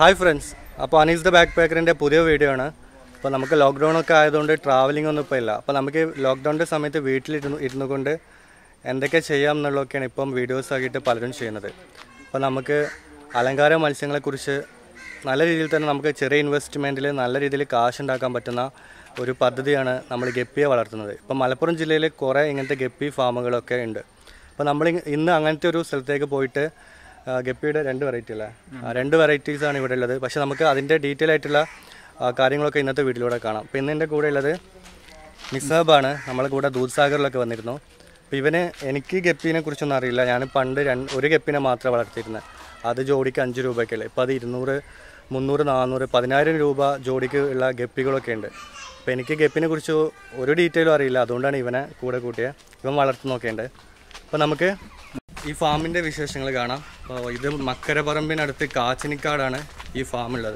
Hi friends അപ്പോൾ Anees the back പാക്കറിൻ്റെ പുതിയ video ആണ് അപ്പോൾ നമുക്ക് ലോക്ക്ഡൗൺ ഒക്കെ ആയതുകൊണ്ട് ട്രാവലിംഗ് ഒന്നും ഇപ്പോൾ ഇല്ല അപ്പോൾ നമുക്ക് ലോക്ക്ഡൗണിൻ്റെ സമയത്ത് വീട്ടിലിരുന്നു ഇരുന്നു കൊണ്ട് എന്തൊക്കെ ചെയ്യാം എന്നുള്ളതൊക്കെയാണ് ഇപ്പം വീഡിയോസ് ആക്കിയിട്ട് പലരും ചെയ്യുന്നത് അപ്പോൾ നമുക്ക് അലങ്കാര മത്സ്യങ്ങളെക്കുറിച്ച് നല്ല രീതിയിൽ തന്നെ നമുക്ക് ചെറിയ ഇൻവെസ്റ്റ്മെൻറ്റിൽ നല്ല രീതിയിൽ കാശ് ഉണ്ടാക്കാൻ പറ്റുന്ന ഒരു പദ്ധതിയാണ് നമ്മൾ ഗപ്പിയെ വളർത്തുന്നത് ഇപ്പം മലപ്പുറം ജില്ലയിൽ കുറേ ഇങ്ങനത്തെ ഗപ്പി ഫാമുകളൊക്കെ ഉണ്ട് അപ്പോൾ നമ്മൾ ഇന്ന് അങ്ങനത്തെ ഒരു സ്ഥലത്തേക്ക് പോയിട്ട് ആ, ഗപ്പിയുടെ രണ്ട് വെറൈറ്റി അല്ലേ ആ, രണ്ട് വെറൈറ്റീസ് ആണ് ഇവിടെ ഉള്ളത് പക്ഷേ നമുക്ക് അതിൻ്റെ ഡീറ്റെയിൽ ആയിട്ടുള്ള ആ, കാര്യങ്ങളൊക്കെ ഇന്നത്തെ വീഡിയോയിലൂടെ കാണാം അപ്പോൾ ഇന്ന് എൻ്റെ കൂടെ ഉള്ളത് നിസാബാണ് നമ്മളെ കൂടെ ദൂദ്സാഗറിലൊക്കെ വന്നിരുന്നു അപ്പോൾ ഇവന് എനിക്ക് ഗപ്പീനെ കുറിച്ചൊന്നും അറിയില്ല ഞാൻ പണ്ട് രണ്ട് ഒരു ഗപ്പിനെ മാത്രമേ വളർത്തിയിരുന്നത് അത് ജോഡിക്ക് അഞ്ച് രൂപയ്ക്കല്ലേ ഇപ്പോൾ അത് ഇരുന്നൂറ് മുന്നൂറ് നാന്നൂറ് പതിനായിരം രൂപ ജോഡിക്ക് ഉള്ള ഗപ്പികളൊക്കെ ഉണ്ട് അപ്പോൾ എനിക്ക് ഗപ്പിനെ കുറിച്ച് ഒരു ഡീറ്റെയിലും അറിയില്ല അതുകൊണ്ടാണ് ഇവനെ കൂടെ കൂട്ടിയത് ഇവൻ വളർത്തുന്നൊക്കെയുണ്ട് അപ്പോൾ നമുക്ക് ഈ ഫാമിൻ്റെ വിശേഷങ്ങൾ കാണാം അപ്പോൾ ഇത് മക്കരപ്പറമ്പിനടുത്ത് കാച്ചിനിക്കാടാണ് ഈ ഫാം ഉള്ളത്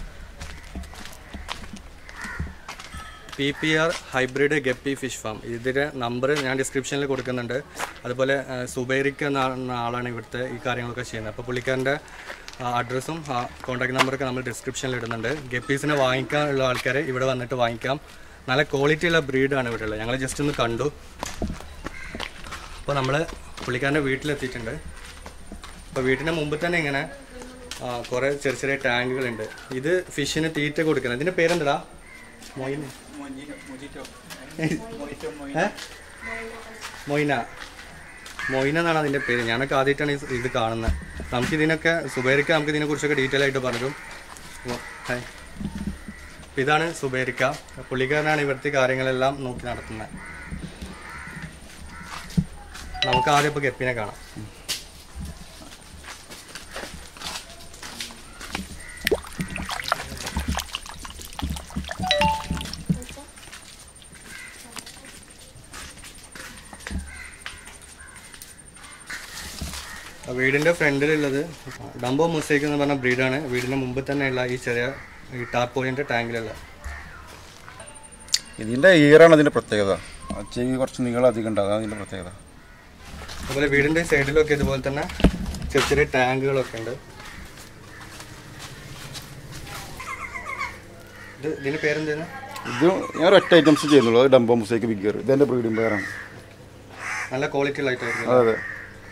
P P R hybrid guppy fish farm ഇതിൻ്റെ നമ്പർ ഞാൻ ഡിസ്ക്രിപ്ഷനിൽ കൊടുക്കുന്നുണ്ട് അതുപോലെ ആ, സുബൈറിക്ക് എന്ന ആ- എന്ന ആളാണ് ഇവിടുത്തെ ഈ കാര്യങ്ങളൊക്കെ ചെയ്യുന്നത് അപ്പോൾ പുള്ളിക്കാരൻ്റെ അഡ്രസ്സും കോൺടാക്ട് നമ്പറൊക്കെ നമ്മൾ ഡിസ്ക്രിപ്ഷനിൽ ഇടുന്നുണ്ട് ഗപ്പീസിനെ വാങ്ങിക്കാനുള്ള ആൾക്കാർ ഇവിടെ വന്നിട്ട് വാങ്ങിക്കാം നല്ല ക്വാളിറ്റിയുള്ള ബ്രീഡാണ് ഇവിടെ ഉള്ളത് ഞങ്ങൾ ജസ്റ്റ് ഒന്ന് കണ്ടു അപ്പോൾ നമ്മൾ പുള്ളിക്കാരൻ്റെ വീട്ടിലെത്തിയിട്ടുണ്ട് അപ്പോൾ വീട്ടിൻ്റെ മുമ്പ് തന്നെ ഇങ്ങനെ ആ, കുറേ ചെറിയ ചെറിയ ടാങ്കുകളുണ്ട് ഇത് ഫിഷിന് തീറ്റ കൊടുക്കുന്നത് ഇതിൻ്റെ പേരെന്താ മൊയിൻ ഏ? മൊയ്ന മൊയ്ന എന്നാണ് അതിൻ്റെ പേര് ഞാനൊക്കെ ആദ്യമായിട്ടാണ് ഈ- ഇത് കാണുന്നത് നമുക്ക് ഇതിനൊക്കെ സുബേരിക്ക നമുക്ക് ഇതിനെക്കുറിച്ചൊക്കെ ഡീറ്റെയിൽ ആയിട്ട് പറഞ്ഞു അപ്പോൾ ഹായ് അപ്പോൾ ഇതാണ് സുബേരിക്ക പുള്ളിക്കാരനാണ് ഇവിടുത്തെ കാര്യങ്ങളെല്ലാം നോക്കി നടത്തുന്നത് നമുക്ക് ആദ്യം ഇപ്പോൾ ഗപ്പിനെ കാണാം ആ വീടിൻ്റെ ഫ്രണ്ടിലുള്ളത് ഡംബോ മുസൈക്ക് എന്ന് പറഞ്ഞ ബ്രീഡാണ് വീടിൻ്റെ മുമ്പ് തന്നെയുള്ള ഈ ചെറിയ ഈ ടാർപോയിൻ്റെ ടാങ്കിലുള്ള ഇതിൻ്റെ ഈറാണ് അതിൻ്റെ പ്രത്യേകത ചെവി കുറച്ച് നീളം അധികം ഉണ്ട് അതാണ് ഇതിൻ്റെ പ്രത്യേകത അതുപോലെ വീടിൻ്റെ സൈഡിലൊക്കെ ഇതുപോലെ തന്നെ ചെറിയ ചെറിയ ടാങ്കുകളൊക്കെ ഉണ്ട് ഇത് ഇതിന് പേരെന്തായിരുന്നു ഇത് ഞാൻ ഒരു ഒറ്റ ഐറ്റംസ് ചെയ്യുന്നുള്ളൂ അത് ഡംബോ മുസൈക്ക് ബിഗർ ഇതെൻ്റെ ബ്രീഡിംഗ് പേരാണ് നല്ല ക്വാളിറ്റി ആയിട്ടായിരുന്നു അതെ അതെ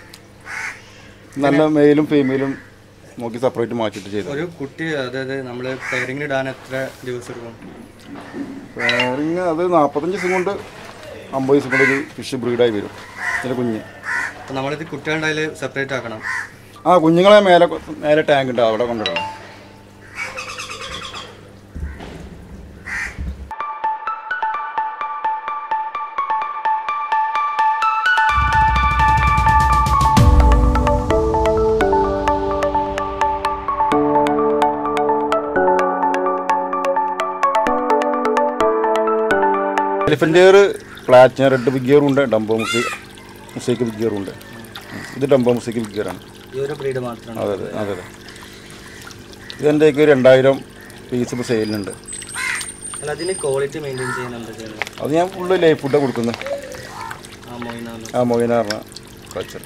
നല്ല മെയിലും ഫീമെയിലും നോക്കി സെപ്പറേറ്റ് മാറ്റിയിട്ട് ചെയ്തു ഒരു കുട്ടി അതായത് നമ്മൾ പെയറിങ്ങിന് ഇടാൻ എത്ര ദിവസം എടുക്കും പേരിങ് അത് നാൽപ്പത്തഞ്ച് ദിവസം കൊണ്ട് അമ്പത് ദിവസം കൊണ്ട് ഒരു ഫിഷ് ബ്രീഡായി വരും ഇതിൻ്റെ കുഞ്ഞ് അപ്പോൾ നമ്മളിത് കുട്ടികളുണ്ടായാൽ സെപ്പറേറ്റ് ആക്കണം ആ കുഞ്ഞുങ്ങളെ മേലെ കൊ- മേലെ ടാങ്ക് ഉണ്ട് അവിടെ കൊണ്ടിടണം elephant ear platina red big ഇയറും ഉണ്ട് ഡംബോ മുസൈ മുസൈക്ക് ബിഗ് ഇയറും ഉണ്ട് ഇത് ഡംബോ മുസൈക്ക് ബിഗ് ഇയറാണ് ഈ ഒരു ബ്രീഡ് മാത്രമാണ് അതെ അതെ അതെ അതെ ഇതെൻ്റെയൊക്കെ രണ്ടായിരം പീസ് ഇപ്പോൾ സെയിലുണ്ട് അല്ല അതിന് ക്വാളിറ്റി മെയിൻറ്റെയിൻ ചെയ്യാൻ എന്താ ചെയ്യുന്നത് അത് ഞാൻ ഫുള്ള് ലൈഫ് ഫുഡാണ് കൊടുക്കുന്നത് ആ മൊയിനാണ് ആ മൊയിന പറഞ്ഞ കൾച്ചർ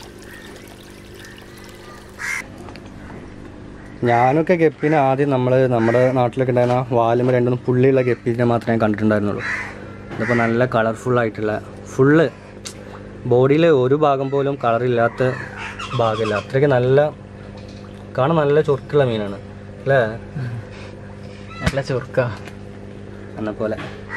ഞാനൊക്കെ ഗപ്പിനെ ആദ്യം നമ്മൾ നമ്മുടെ നാട്ടിലൊക്കെ ഉണ്ടായിരുന്ന വാലുമ രണ്ടൊന്നും പുള്ളിയുള്ള ഗപ്പീനെ മാത്രമേ ഞാൻ കണ്ടിട്ടുണ്ടായിരുന്നുള്ളൂ ഇതിപ്പോൾ നല്ല കളർഫുൾ ആയിട്ടുള്ള ഫുള്ള് ബോഡിയിൽ ഒരു ഭാഗം പോലും കളറില്ലാത്ത ഭാഗമില്ല അത്രയ്ക്ക് നല്ല കാണാൻ നല്ല ചൊറുക്കുള്ള മീനാണ് അല്ലേ നല്ല ചുരുക്ക എന്നെ പോലെ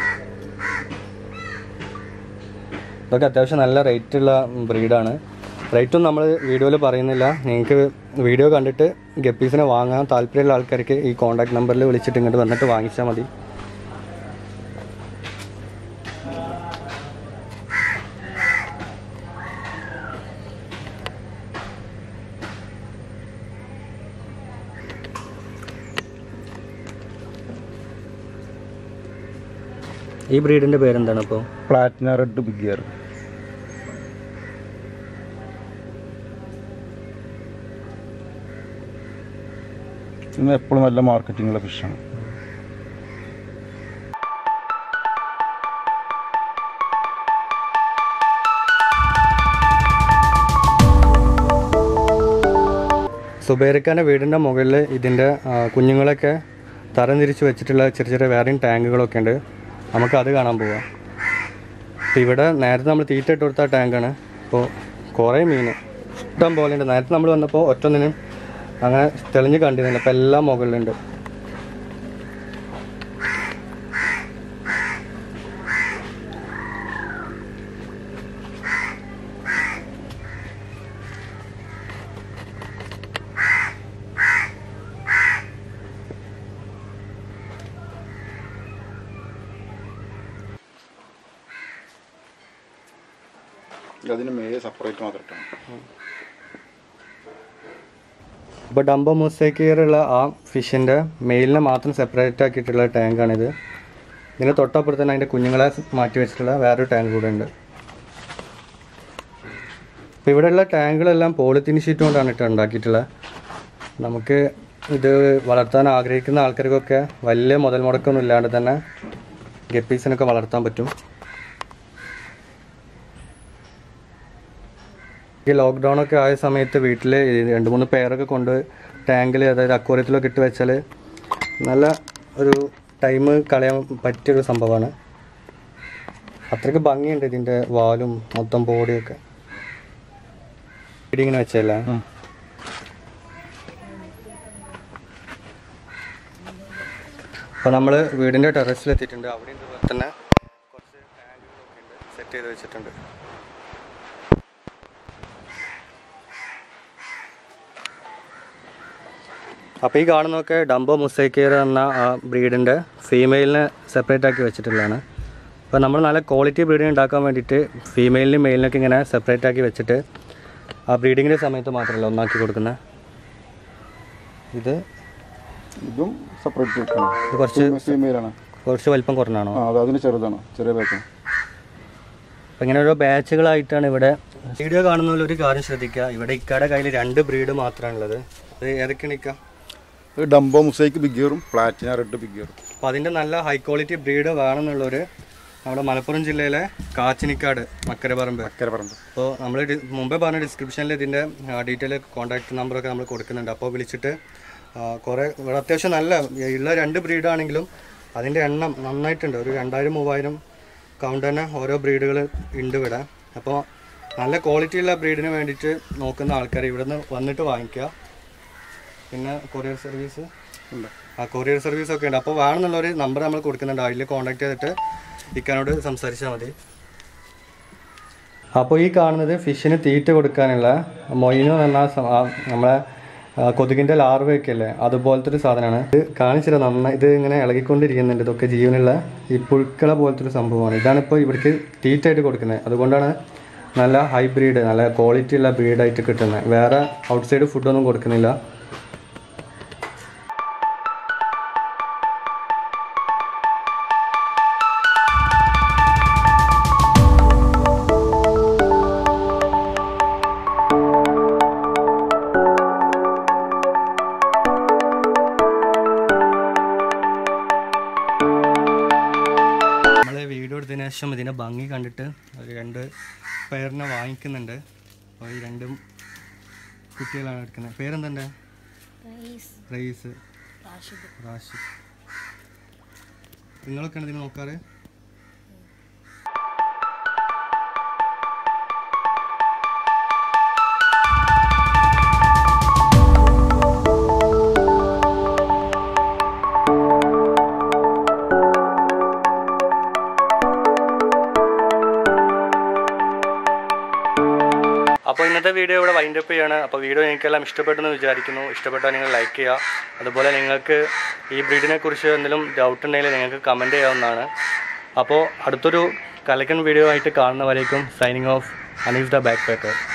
ഇതൊക്കെ അത്യാവശ്യം നല്ല റേറ്റുള്ള ബ്രീഡാണ് റേറ്റും നമ്മൾ വീഡിയോയിൽ പറയുന്നില്ല നിങ്ങൾക്ക് വീഡിയോ കണ്ടിട്ട് ഗപ്പീസിനെ വാങ്ങാൻ താല്പര്യമുള്ള ആൾക്കാർക്ക് ഈ കോൺടാക്ട് നമ്പറിൽ വിളിച്ചിട്ട് ഇങ്ങോട്ട് വന്നിട്ട് വാങ്ങിച്ചാൽ മതി ഈ ബ്രീഡിൻ്റെ പേരെന്താണ് അപ്പോൾ പ്ലാറ്റിന റെഡ് ബിഗ് ഇയർ ഇന്ന് എപ്പോഴും നല്ല മാർക്കറ്റിംഗുള്ള ഫിഷാണ് സുബൈറിക്കാൻ്റെ വീടിൻ്റെ മുകളിൽ ഇതിൻ്റെ ആ, കുഞ്ഞുങ്ങളൊക്കെ തരംതിരിച്ച് വെച്ചിട്ടുള്ള ചെറിയ ചെറിയ വേറെയും ടാങ്കുകളൊക്കെ ഉണ്ട് നമുക്ക് അത് കാണാൻ പോവാം അപ്പോൾ ഇവിടെ നേരത്തെ നമ്മൾ തീറ്റ ഇട്ട് കൊടുത്ത ടാങ്കാണ് അപ്പോൾ കുറേ മീൻ ഇഷ്ടം പോലെ ഉണ്ട് നേരത്തെ നമ്മൾ വന്നപ്പോൾ ഒറ്റൊന്നിനും അങ്ങനെ തെളിഞ്ഞ് കണ്ടിരുന്നില്ല അപ്പോൾ എല്ലാം മുകളിലുണ്ട് അതിന് മേ സെപ്പറേറ്റ് മാത്രം ഇട്ടാണ് ഇപ്പോൾ ഡംബോ മൊസൈക്കിയറുള്ള ആ ഫിഷിൻ്റെ മെയിലിനെ മാത്രം സെപ്പറേറ്റ് ആക്കിയിട്ടുള്ള ടാങ്കാണിത് ഇതിന് തൊട്ടപ്പുറത്ത് തന്നെ അതിൻ്റെ കുഞ്ഞുങ്ങളെ മാറ്റി വെച്ചിട്ടുള്ള വേറൊരു ടാങ്ക് കൂടെ ഉണ്ട് അപ്പോൾ ഇവിടെയുള്ള ടാങ്കുകളെല്ലാം പോളിത്തീൻ ഷീറ്റ് കൊണ്ടാണ് ഇട്ട് ഉണ്ടാക്കിയിട്ടുള്ളത് നമുക്ക് ഇത് വളർത്താൻ ആഗ്രഹിക്കുന്ന ആൾക്കാർക്കൊക്കെ വലിയ മുതൽ മുടക്കൊന്നും ഇല്ലാണ്ട് തന്നെ ഗപ്പീസിനൊക്കെ വളർത്താൻ പറ്റും ഈ ലോക്ക്ഡൗൺ ഒക്കെ ആയ സമയത്ത് വീട്ടിൽ രണ്ട് മൂന്ന് പേരൊക്കെ കൊണ്ട് ടാങ്കിൽ അതായത് അക്വറിയത്തിലൊക്കെ ഇട്ട് വെച്ചാൽ നല്ല ഒരു ടൈം കളയാൻ പറ്റിയൊരു സംഭവമാണ് അത്രയ്ക്ക് ഭംഗിയുണ്ട് ഇതിൻ്റെ വാലും മൊത്തം ബോഡിയൊക്കെ ഇങ്ങനെ വെച്ചല്ല അപ്പോൾ നമ്മൾ വീടിൻ്റെ ടെറസിൽ എത്തിയിട്ടുണ്ട് അവിടെ ഇതുപോലെ തന്നെ കുറച്ച് ടാങ്കുകളൊക്കെ ഉണ്ട് സെറ്റ് ചെയ്ത് വെച്ചിട്ടുണ്ട് അപ്പോൾ ഈ കാണുന്നതൊക്കെ ഡംബോ മുസൈക്കിയർ എന്ന ആ ബ്രീഡിൻ്റെ ഫീമെയിലിനെ സെപ്പറേറ്റ് ആക്കി വെച്ചിട്ടുള്ളതാണ് അപ്പോൾ നമ്മൾ നല്ല ക്വാളിറ്റി ബ്രീഡിങ് ഉണ്ടാക്കാൻ വേണ്ടിയിട്ട് ഫീമെയിലിനും മെയിലിനൊക്കെ ഇങ്ങനെ സെപ്പറേറ്റ് ആക്കി വെച്ചിട്ട് ആ ബ്രീഡിങ്ങിൻ്റെ സമയത്ത് മാത്രമല്ല ഒന്നാക്കി കൊടുക്കുന്നത് ഇത് ഇതും സെപ്പറേറ്റ് ഇട്ടാണ് ഇത് കുറച്ച് ഫീമെയിലാണ് കുറച്ച് വലിപ്പം കുറഞ്ഞാണോ ആ അത് അതിന് ചെറുതാണ് ചെറിയ ബാച്ചാണ് അപ്പോൾ ഇങ്ങനെ ഓരോ ബാച്ചുകളായിട്ടാണ് ഇവിടെ വീഡിയോ കാണുന്നതിൽ ഒരു കാര്യം ശ്രദ്ധിക്കുക ഇവിടെ ഇക്കയുടെ കയ്യിൽ രണ്ട് ബ്രീഡ് മാത്രമാണുള്ളത് അത് ഏതൊക്കെയാണ് ഇക്ക ഇത് ഡംബോ മുസൈക്ക് ബിഗിയറും പ്ലാറ്റിന റെഡ് ബിഗിയറും അപ്പോൾ അതിൻ്റെ നല്ല ഹൈ ക്വാളിറ്റി ബ്രീഡ് വേണമെന്നുള്ളൊരു നമ്മുടെ മലപ്പുറം ജില്ലയിലെ കാച്ചിനിക്കാട് മക്കരപ്പറമ്പ് അക്കരെ പറമ്പ് അപ്പോൾ നമ്മൾ മുമ്പേ പറഞ്ഞ ഡിസ്ക്രിപ്ഷനിൽ ഇതിൻ്റെ ഡീറ്റെയിൽ കോൺടാക്ട് നമ്പറൊക്കെ നമ്മൾ കൊടുക്കുന്നുണ്ട് അപ്പോൾ വിളിച്ചിട്ട് ആ, കുറേ ഇവിടെ അത്യാവശ്യം നല്ല ഉള്ള രണ്ട് ബ്രീഡാണെങ്കിലും അതിൻ്റെ എണ്ണം നന്നായിട്ടുണ്ട് ഒരു രണ്ടായിരം മൂവായിരം കൗണ്ട് തന്നെ ഓരോ ബ്രീഡുകൾ ഉണ്ട് ഇവിടെ അപ്പോൾ നല്ല ക്വാളിറ്റിയുള്ള ബ്രീഡിന് വേണ്ടിയിട്ട് നോക്കുന്ന ആൾക്കാർ ഇവിടെ നിന്ന് വന്നിട്ട് വാങ്ങിക്കുക പിന്നെ കൊറിയർ സർവീസ് ഉണ്ട് ആ കൊറിയർ സർവീസ് ഒക്കെ ഉണ്ട് അപ്പോൾ വേണമെന്നുള്ളൊരു നമ്പർ നമ്മൾ കൊടുക്കുന്നുണ്ട് അതിൽ കോൺടാക്ട് ചെയ്തിട്ട് ഇക്കാനോട് സംസാരിച്ചാൽ മതി അപ്പോൾ ഈ കാണുന്നത് ഫിഷിന് തീറ്റ കൊടുക്കാനുള്ള മൊയിനോ എന്ന സ- ആ നമ്മളെ ആ, കൊതുകിൻ്റെ ലാർവയൊക്കെ അല്ലേ അതുപോലത്തെ ഒരു സാധനമാണ് ഇത് കാണിച്ചില്ല നന്നായി ഇത് ഇങ്ങനെ ഇളകിക്കൊണ്ടിരിക്കുന്നുണ്ട് ഇതൊക്കെ ജീവനുള്ള ഈ പുഴുക്കള പോലത്തെ ഒരു സംഭവമാണ് ഇതാണ് ഇപ്പോൾ ഇവർക്ക് തീറ്റ ആയിട്ട് കൊടുക്കുന്നത് അതുകൊണ്ടാണ് നല്ല ഹൈബ്രീഡ് നല്ല ക്വാളിറ്റി ഉള്ള ബ്രീഡായിട്ട് കിട്ടുന്നത് വേറെ ഔട്ട്സൈഡ് ഫുഡൊന്നും കൊടുക്കുന്നില്ല നമ്മൾ വീഡിയോ എടുത്തതിന് ശേഷം ഇതിൻ്റെ ഭംഗി കണ്ടിട്ട് ഒരു രണ്ട് പേരിനെ വാങ്ങിക്കുന്നുണ്ട് അപ്പോൾ ഈ രണ്ടും കുട്ടികളാണ് എടുക്കുന്നത് പേരെന്താ റയീസ് റാഷിദ് നിങ്ങളൊക്കെയാണ് ഇതിന് നോക്കാറ് അപ്പോൾ ഇന്നത്തെ വീഡിയോ ഇവിടെ വൈൻഡ് അപ്പ് ചെയ്യാണ് അപ്പോൾ വീഡിയോ നിങ്ങൾക്കെല്ലാം ഇഷ്ടപ്പെട്ടെന്ന് വിചാരിക്കുന്നു ഇഷ്ടപ്പെട്ടാൽ നിങ്ങൾ ലൈക്ക് ചെയ്യുക അതുപോലെ നിങ്ങൾക്ക് ഈ ബ്രീഡിനെ കുറിച്ച് എന്തെങ്കിലും ഡൗട്ട് ഉണ്ടെങ്കിൽ നിങ്ങൾക്ക് കമൻറ്റ് ചെയ്യാവുന്നതാണ് അപ്പോൾ അടുത്തൊരു കലക്കൻ വീഡിയോ ആയിട്ട് കാണുന്നവരേക്കും signing off Anees the back packer